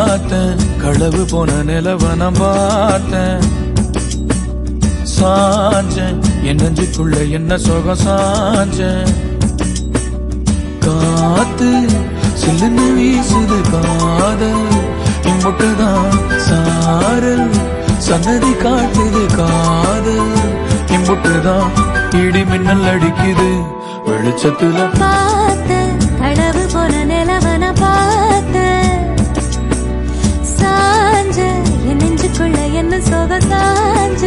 பார்த்தேன் களவு போன நிலவன பார்த்தேன் சாஞ்சேன் என் நெஞ்சுக்குள்ள என்ன சுகம் சாஞ்சேன் காத்து சில்லுன்னு வீசுது காதல் இம்புட்டுதான் சாரல் சன்னதி காட்டுது காதல் இம்புட்டுதான் இடி மின்னல் அடிக்குது வெளிச்சத்துல பார்த்த களவு போன நிலவன பார்த்த சாஞ்ச என் நெஞ்சுக்குள்ள என்ன சோக சாஞ்ச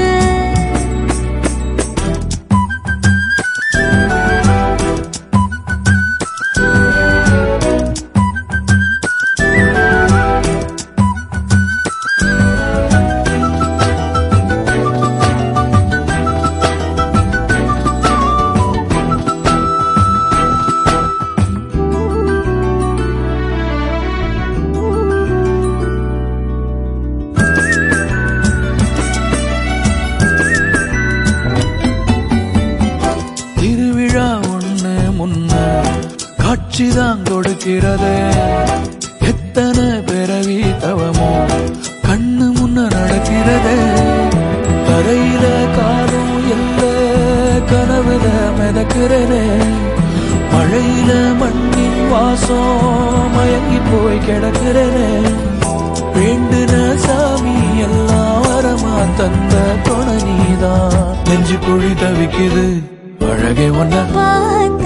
திருவிழா ஒண்ணு முன்ன காட்சிதான் கொடுக்கிறது எத்தனை பிறவி தவமோ கண்ணு முன்ன நடக்கிறது தரையில காலும் எல்ல கனவுல மிதக்கிறனே மழையில மண்ணின் வாசம் மயங்கி போய் கிடக்கிறனே வேண்டுன சாமி எல்லாம் வரமா தந்த துணை நீதான் நெஞ்சு குழி தவிக்குது அழகே ஒன்ன பார்த்த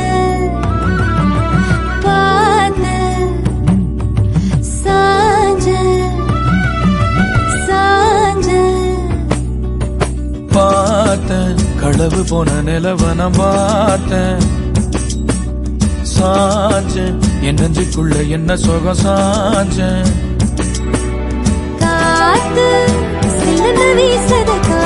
பார்த்த சாஞ்ச சாஞ்ச பார்த்தேன் களவு போன நிலவன பார்த்தேன் சாஞ்சேன் என் நெஞ்சுக்குள்ள என்ன சுகம் சாஞ்சேன் காத்து சில்லுன்னு வீசுது